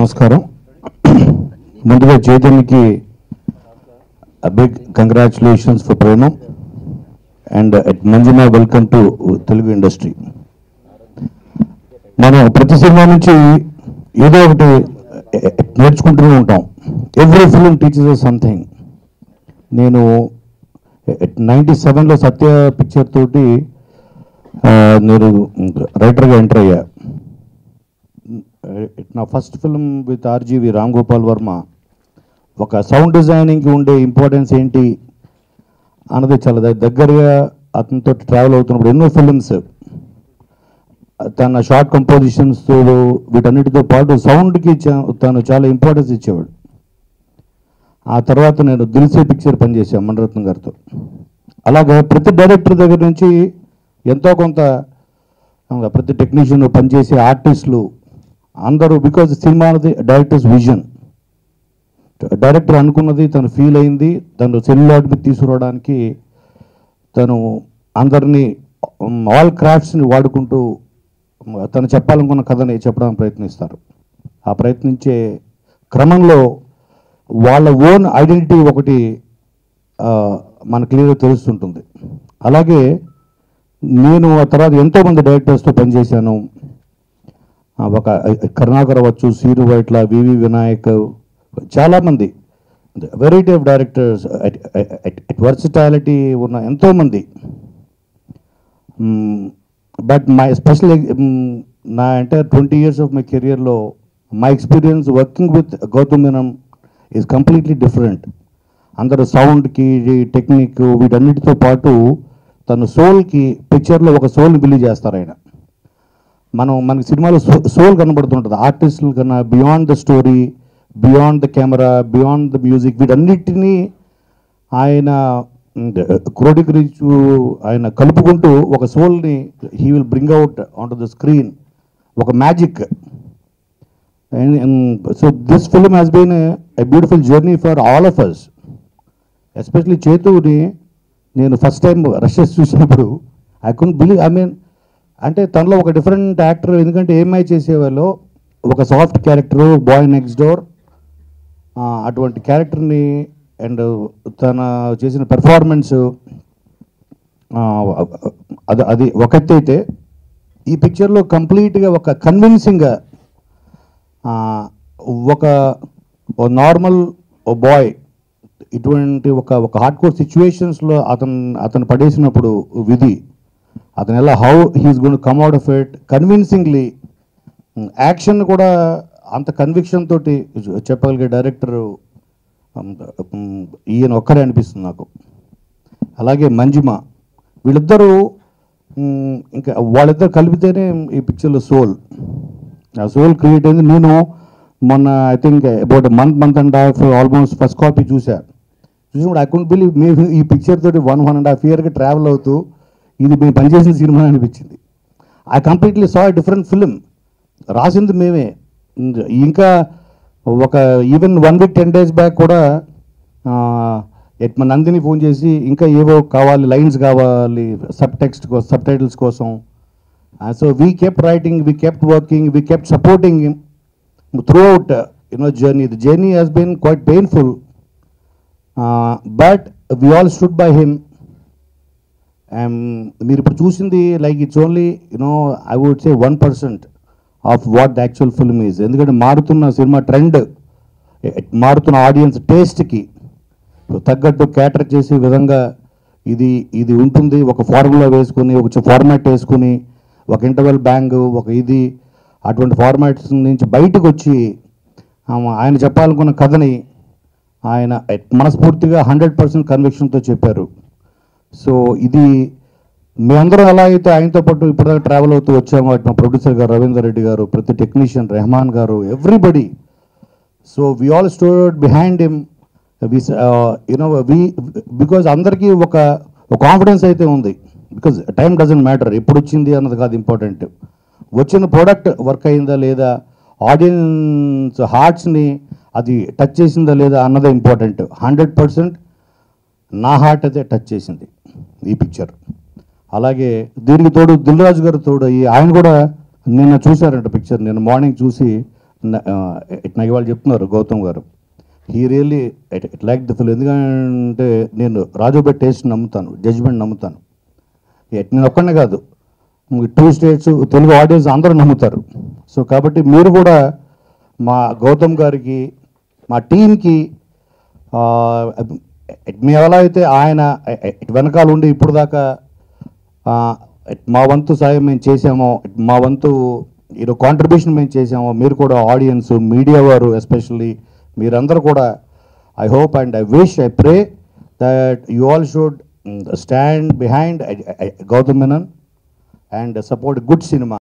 నమస్కారం ముందుగా చైతన్యకి big congratulations for Premam and మంజుమా వెల్కమ్ టు తెలుగు ఇండస్ట్రీ మనం ప్రతి సినిమా నుంచి ఏదో ఒకటి నేర్చుకుంటూనే ఉంటాం ఎవ్రీ ఫిలిం టీచర్స్ సంథింగ్ నేను నైంటీ సెవెన్లో సత్య పిక్చర్ తోటి ఆ, నేను రైటర్గా ఎంటర్ అయ్యా నా first film with RGV Ram Gopal Varma ఒక సౌండ్ డిజైనింగ్కి ఉండే ఇంపార్టెన్స్ ఏంటి అన్నది చాలా ద- దగ్గరగా అతనితో ట్రావెల్ అవుతున్నప్పుడు ఎన్నో ఫిలిమ్స్ తన షార్ట్ కంపోజిషన్స్ వీటన్నిటితో పాటు సౌండ్కి తను చాలా ఇంపార్టెన్స్ ఇచ్చేవాడు ఆ తర్వాత నేను దిల్సే పిక్చర్ పనిచేశాను మణిరత్నం గారితో అలాగే ప్రతి డైరెక్టర్ దగ్గర నుంచి ఎంతో కొంత ఆ, ప్రతి టెక్నీషియన్ పనిచేసే ఆర్టిస్టులు అందరూ బికాజ్ సినిమా అనేది డైరెక్టర్స్ విజన్ డైరెక్టర్ అనుకున్నది తను ఫీల్ అయింది తను సెల్యులాట్ మీద తీసుకురావడానికి తను అందరినీ ఆల్ క్రాఫ్ట్స్ని వాడుకుంటూ ఉమ్, తను చెప్పాలనుకున్న కథని చెప్పడానికి ప్రయత్నిస్తారు ఆ ప్రయత్నించే క్రమంలో వాళ్ళ ఓన్ ఐడెంటిటీ ఒకటి ఆ, మన క్లియర్గా తెలుస్తుంటుంది అలాగే నేను ఆ తర్వాత ఎంతోమంది డైరెక్టర్స్తో పనిచేశాను ఆ, ఒక కరుణాకర్ అవ్వచ్చు సీరు వైట్ల వివి వినాయక్ చాలామంది వెరైటీ ఆఫ్ డైరెక్టర్స్ వర్సిటాలిటీ ఉన్న ఎంతోమంది బట్ మై స్పెషల్ నా entire twenty years of my కెరియర్లో my experience working with Gautham Menon is completely different అందరు సౌండ్కి టెక్నిక్ వీటన్నిటితో పాటు తన సోల్కి పిక్చర్లో ఒక సోల్ని బిలీవ్ చేస్తారు ఆయన మనం మనకి సినిమాలో సో సోల్ కనబడుతుంటుంది ఆర్టిస్టుల కన్నా beyond the story beyond the camera beyond the music వీటన్నిటినీ ఆయన క్రోడీకరించు ఆయన కలుపుకుంటూ ఒక సోల్ని he will bring out on to the screen ఒక magic so this film has been a beautiful journey for all of us especially చేతుని నేను ఫస్ట్ టైం రషెస్ చూసినప్పుడు I couldn't believe I mean అంటే తనలో ఒక డిఫరెంట్ యాక్టర్ ఎందుకంటే ఏమై చేసేవాళ్ళు ఒక soft character boy next door అటువంటి క్యారెక్టర్ని అండ్ తన చేసిన పెర్ఫార్మెన్స్ అది అది ఒక ఎత్తు అయితే ఈ పిక్చర్లో కంప్లీట్గా ఒక కన్విన్సింగ్ ఒక నార్మల్ బాయ్ ఇటువంటి ఒక ఒక హార్డ్ కోర్ సిచ్యువేషన్స్లో అతను అతను పడేసినప్పుడు విధి అతను ఎలా how he's gonna come out of it convincingly action కూడా అంత కన్విక్షన్ తోటి చెప్పగలిగే డైరెక్టర్ ఈయన ఒక్కరే అనిపిస్తుంది నాకు అలాగే మంజిమ వీళ్ళిద్దరూ మ్, ఇంకా వాళ్ళిద్దరు కలిపితేనే ఈ పిక్చర్లో సోల్ ఆ సోల్ క్రియేట్ అయింది నేను మొన్న I think about month month and half almost first copy చూసా చూసినప్పుడు ఐ కుంట్ బిలీవ్ మేము ఈ పిక్చర్ తోటి వన్ వన్ అండ్ హాఫ్ ఇయర్కి ట్రావెల్ అవుతూ ఇది మేము పనిచేసిన సినిమా అనిపించింది I completely saw different film రాసింది మేమే ఇంకా ఒక even one week ten days back కూడా ఆ, ఎట్ మా నందిని ఫోన్ చేసి ఇంకా ఏవో కావాలి లైన్స్ కావాలి సబ్ టెక్స్ట్ సబ్ టైటిల్స్ కోసం so we kept writing we kept working we kept supporting throughout you know journey the journey has been quite painful but we all stood by him and మీరు ఇప్పుడు చూసింది like it's only you know I would say one percent of what the actual film is ఎందుకంటే మారుతున్న cinema trend మారుతున్న audience టేస్ట్కి తగ్గట్టు క్యాటర్ చేసే విధంగా ఇది ఇది ఉంటుంది ఒక ఫార్ములా వేసుకొని ఒక ఫార్మాట్ వేసుకొని ఒక ఇంటర్వెల్ బ్యాంగ్ ఒక ఇది అటువంటి ఫార్మాట్స్ నుంచి బయటకు వచ్చి ఆమ- ఆయన చెప్పాలనుకున్న కథని ఆయన మనస్ఫూర్తిగా హండ్రెడ్ పర్సెంట్ కన్విక్షన్తో చెప్పారు సో ఇది మేమందరం ఎలా అయితే ఆయనతో పాటు ఇప్పటిదాకా ట్రావెల్ అవుతూ వచ్చామో అటు మా ప్రొడ్యూసర్ గారు రవీందర్ రెడ్డి గారు ప్రతి టెక్నీషియన్ రెహమాన్ గారు everybody so we all stood behind him you know we because అందరికీ ఒక ఒక కాన్ఫిడెన్స్ అయితే ఉంది బికాజ్ టైం డజంట్ మ్యాటర్ ఎప్పుడు వచ్చింది అన్నది కాదు ఇంపార్టెంట్ వచ్చిన ప్రోడక్ట్ వర్క్ అయిందా లేదా ఆడియన్స్ హార్ట్స్ని అది టచ్ చేసిందా లేదా అన్నదే ఇంపార్టెంట్ హండ్రెడ్ పర్సెంట్ నా హార్ట్ అయితే టచ్ చేసింది ఈ పిక్చర్ అలాగే దీనికి తోడు దిల్ రాజు గారు తోడు ఈ ఆయన కూడా నిన్న చూశారంట పిక్చర్ నేను మార్నింగ్ చూసి ఇట్ నాకు ఇవాళ చెప్తున్నారు గౌతమ్ గారు he really it like the film ఎందుకంటే నేను రాజోబే టేస్ట్ నమ్ముతాను జడ్జ్మెంట్ నమ్ముతాను ఎట్ నేను ఒక్కనే కాదు టూ స్టేట్స్ తెలుగు ఆడియన్స్ అందరూ నమ్ముతారు సో కాబట్టి మీరు కూడా మా గౌతమ్ గారికి మా టీంకి మేము ఎలా అయితే ఆయన ఇటు వెనకాల ఉండి ఇప్పుడు దాకా ఆ, మా వంతు సాయం మేము చేసామో మా వంతు ఈరో కాంట్రిబ్యూషన్ మేము చేసామో మీరు కూడా ఆడియన్స్ మీడియా వారు ఎస్పెషల్లీ మీరందరూ కూడా I hope and I wish I pray that you all should stand behind Gautham Menon and support good cinema